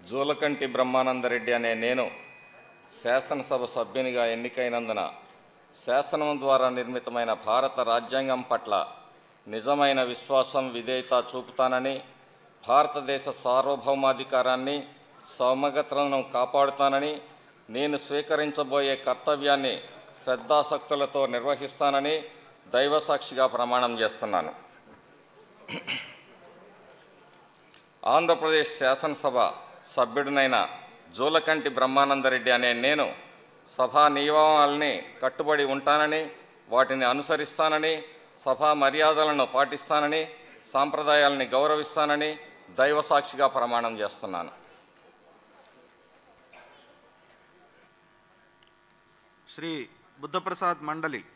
జూలకంటి బ్రహ్మానందరెడ్డి అనే నేను శాసనసభ సభ్యునిగా ఎన్నికైనందున శాసనం ద్వారా నిర్మితమైన భారత రాజ్యాంగం పట్ల నిజమైన విశ్వాసం విధేయత చూపుతానని భారతదేశ సార్వభౌమాధికారాన్ని సమగ్రతలను కాపాడుతానని నేను స్వీకరించబోయే కర్తవ్యాన్ని శ్రద్ధాసక్తులతో నిర్వహిస్తానని దైవసాక్షిగా ప్రమాణం చేస్తున్నాను ఆంధ్రప్రదేశ్ శాసనసభ సభ్యుడినైన జూలకంటి బ్రహ్మానందరెడ్డి అనే నేను సభా నియమావళిని కట్టుబడి ఉంటానని వాటిని అనుసరిస్తానని సభా మర్యాదలను పాటిస్తానని సాంప్రదాయాలని గౌరవిస్తానని దైవసాక్షిగా ప్రమాణం చేస్తున్నాను శ్రీ బుద్ధప్రసాద్ మండలి